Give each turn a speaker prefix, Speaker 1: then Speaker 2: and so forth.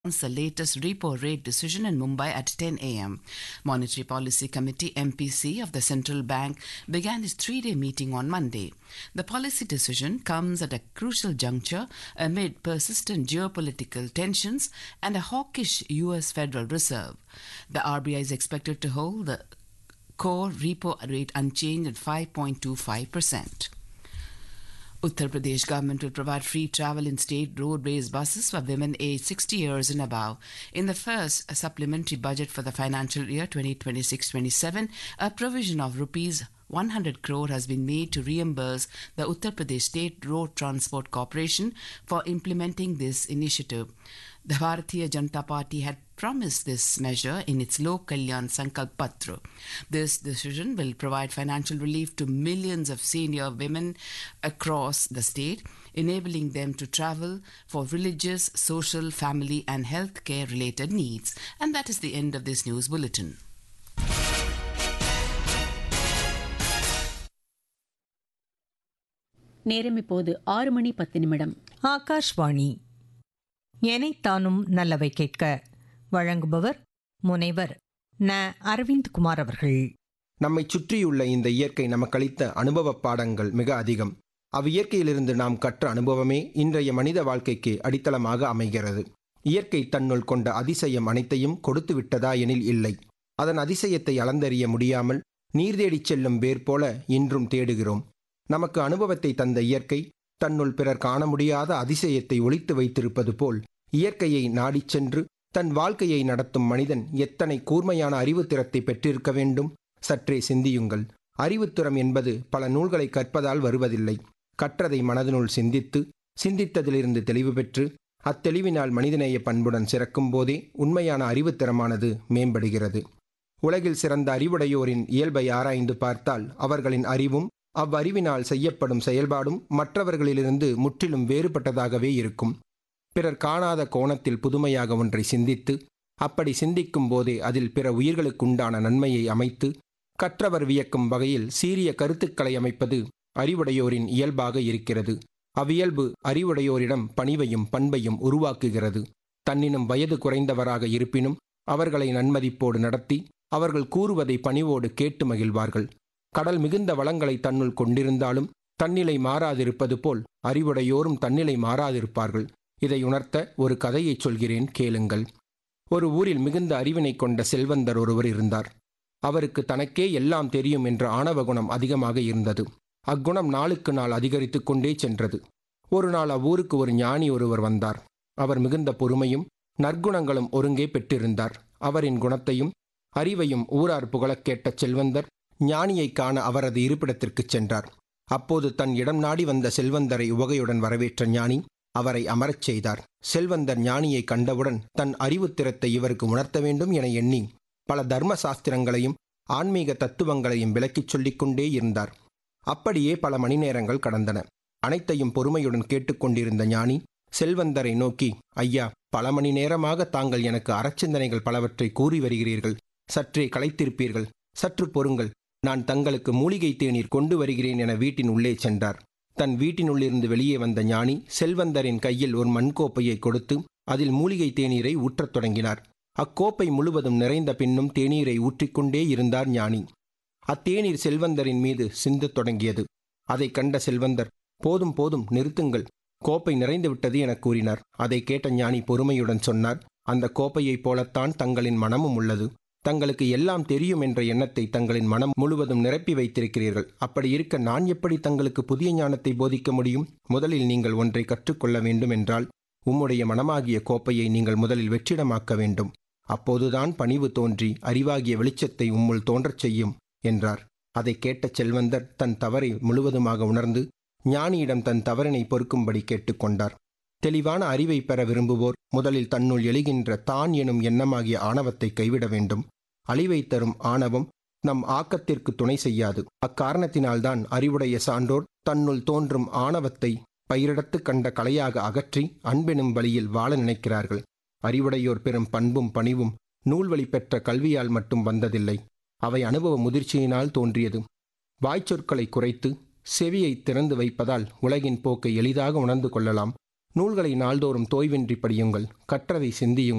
Speaker 1: the latest repo rate decision in Mumbai at 10 a.m. Monetary Policy Committee MPC of the central bank began its three-day meeting on Monday. The policy decision comes at a crucial juncture amid persistent geopolitical tensions and a hawkish US Federal Reserve. The RBI is expected to hold the core repo rate unchanged at 5.25%. Uttar Pradesh government will provide free travel in state road-based buses for women aged 60 years and above. In the first supplementary budget for the financial year 2026-27, a provision of rupees 100 crore has been made to reimburse the Uttar Pradesh State Road Transport Corporation for implementing this initiative. The Bharatiya Janata Party had promised this measure in its Lok Kalyan Sankalp Patra. This decision will provide financial relief to millions of senior women across the state, enabling them to travel for religious, social, family, and health care related needs. And that is the end of this news bulletin.
Speaker 2: நேரம் இப்போது ஆறு மணி பத்து நிமிடம்
Speaker 3: ஆகாஷ்வாணி எனைத்தானும் நல்லவை கேட்க வழங்குபவர் முனைவர் ந அரவிந்த் குமார் அவர்கள்
Speaker 4: நம்மை சுற்றியுள்ள இந்த இயற்கை நமக்களித்த அனுபவ பாடங்கள் மிக அதிகம் அவ்வியற்கையிலிருந்து நாம் கற்ற அனுபவமே இன்றைய மனித வாழ்க்கைக்கு அடித்தளமாக அமைகிறது இயற்கை தன்னுள் கொண்ட அதிசயம் அனைத்தையும் கொடுத்து விட்டதா எனில் இல்லை அதன் அதிசயத்தை அளந்தறிய முடியாமல் நீர் தேடிச் செல்லும் வேர் போல இன்றும் தேடுகிறோம் நமக்கு அனுபவத்தை தந்த இயற்கை தன்னுள் பிறர் காண முடியாத அதிசயத்தை ஒளித்து வைத்திருப்பது போல் இயற்கையை நாடிச் சென்று தன் வாழ்க்கையை நடத்தும் மனிதன் எத்தனை கூர்மையான அறிவுத்திறத்தை பெற்றிருக்க வேண்டும் சற்றே சிந்தியுங்கள் அறிவுத்திறம் என்பது பல நூல்களை கற்பதால் வருவதில்லை கற்றதை மனதினுள் சிந்தித்து சிந்தித்ததிலிருந்து தெளிவு பெற்று அத்தெளிவினால் மனிதநேய பண்புடன் சிறக்கும் போதே உண்மையான அறிவுத்திறமானது மேம்படுகிறது உலகில் சிறந்த அறிவுடையோரின் இயல்பை ஆராய்ந்து பார்த்தால் அவர்களின் அறிவும் அவ்வறிவினால் செய்யப்படும் செயல்பாடும் மற்றவர்களிலிருந்து முற்றிலும் வேறுபட்டதாகவே இருக்கும் பிறர் காணாத கோணத்தில் புதுமையாக ஒன்றை சிந்தித்து அப்படி சிந்திக்கும் போதே அதில் பிற உயிர்களுக்குண்டான நன்மையை அமைத்து கற்றவர் வியக்கும் வகையில் சீரிய கருத்துக்களை அமைப்பது அறிவுடையோரின் இயல்பாக இருக்கிறது அவ்வியல்பு அறிவுடையோரிடம் பணிவையும் பண்பையும் உருவாக்குகிறது தன்னினும் வயது குறைந்தவராக இருப்பினும் அவர்களை நன்மதிப்போடு நடத்தி அவர்கள் கூறுவதை பணிவோடு கேட்டு மகிழ்வார்கள் கடல் மிகுந்த வளங்களை தன்னுள் கொண்டிருந்தாலும் தன்னிலை மாறாதிருப்பது போல் அறிவுடையோரும் தன்னிலை மாறாதிருப்பார்கள் இதை உணர்த்த ஒரு கதையைச் சொல்கிறேன் கேளுங்கள் ஒரு ஊரில் மிகுந்த அறிவினை கொண்ட செல்வந்தர் ஒருவர் இருந்தார் அவருக்கு தனக்கே எல்லாம் தெரியும் என்ற ஆணவ குணம் அதிகமாக இருந்தது அக்குணம் நாளுக்கு நாள் அதிகரித்து கொண்டே சென்றது ஒரு நாள் அவ்வூருக்கு ஒரு ஞானி ஒருவர் வந்தார் அவர் மிகுந்த பொறுமையும் நற்குணங்களும் ஒருங்கே பெற்றிருந்தார் அவரின் குணத்தையும் அறிவையும் ஊரார் புகழக் கேட்ட செல்வந்தர் ஞானியை காண அவரது இருப்பிடத்திற்குச் சென்றார் அப்போது தன் இடம் நாடி வந்த செல்வந்தரை உவகையுடன் வரவேற்ற ஞானி அவரை அமரச் செய்தார் செல்வந்தர் ஞானியை கண்டவுடன் தன் அறிவுத்திறத்தை இவருக்கு உணர்த்த வேண்டும் என எண்ணி பல தர்ம சாஸ்திரங்களையும் ஆன்மீக தத்துவங்களையும் விளக்கிச் சொல்லிக் கொண்டே இருந்தார் அப்படியே பல மணி நேரங்கள் கடந்தன அனைத்தையும் பொறுமையுடன் கேட்டுக்கொண்டிருந்த ஞானி செல்வந்தரை நோக்கி ஐயா பல மணி நேரமாக தாங்கள் எனக்கு அறச்சிந்தனைகள் பலவற்றை கூறி வருகிறீர்கள் சற்றே களைத்திருப்பீர்கள் சற்று பொறுங்கள் நான் தங்களுக்கு மூலிகை தேநீர் கொண்டு வருகிறேன் என வீட்டின் உள்ளே சென்றார் தன் வீட்டினுள்ளிருந்து வெளியே வந்த ஞானி செல்வந்தரின் கையில் ஒரு மண்கோப்பையை கொடுத்து அதில் மூலிகை தேநீரை ஊற்றத் தொடங்கினார் அக்கோப்பை முழுவதும் நிறைந்த பின்னும் தேநீரை ஊற்றிக்கொண்டே இருந்தார் ஞானி அத்தேநீர் செல்வந்தரின் மீது சிந்தத் தொடங்கியது அதை கண்ட செல்வந்தர் போதும் போதும் நிறுத்துங்கள் கோப்பை நிறைந்து விட்டது என கூறினார் அதை கேட்ட ஞானி பொறுமையுடன் சொன்னார் அந்த கோப்பையைப் போலத்தான் தங்களின் மனமும் உள்ளது தங்களுக்கு எல்லாம் தெரியும் என்ற எண்ணத்தை தங்களின் மனம் முழுவதும் நிரப்பி வைத்திருக்கிறீர்கள் அப்படி இருக்க நான் எப்படி தங்களுக்கு புதிய ஞானத்தை போதிக்க முடியும் முதலில் நீங்கள் ஒன்றை கற்றுக்கொள்ள வேண்டும் என்றால் உம்முடைய மனமாகிய கோப்பையை நீங்கள் முதலில் வெற்றிடமாக்க வேண்டும் அப்போதுதான் பணிவு தோன்றி அறிவாகிய வெளிச்சத்தை உம்முள் தோன்றச் செய்யும் என்றார் அதை கேட்ட செல்வந்தர் தன் தவறை முழுவதுமாக உணர்ந்து ஞானியிடம் தன் தவறினை பொறுக்கும்படி கேட்டுக்கொண்டார் தெளிவான அறிவை பெற விரும்புவோர் முதலில் தன்னுள் எழுகின்ற தான் எனும் எண்ணமாகிய ஆணவத்தை கைவிட வேண்டும் அழிவை தரும் ஆணவம் நம் ஆக்கத்திற்கு துணை செய்யாது அக்காரணத்தினால்தான் அறிவுடைய சான்றோர் தன்னுள் தோன்றும் ஆணவத்தை பயிரிடத்து கண்ட கலையாக அகற்றி அன்பெனும் வழியில் வாழ நினைக்கிறார்கள் அறிவுடையோர் பெறும் பண்பும் பணிவும் நூல்வழி பெற்ற கல்வியால் மட்டும் வந்ததில்லை அவை அனுபவ முதிர்ச்சியினால் தோன்றியது வாய்ச்சொற்களை குறைத்து செவியை திறந்து வைப்பதால் உலகின் போக்கை எளிதாக உணர்ந்து கொள்ளலாம் நூல்களை நாள்தோறும் தோய்வின்றி படியுங்கள் கற்றதை சிந்தியுங்கள்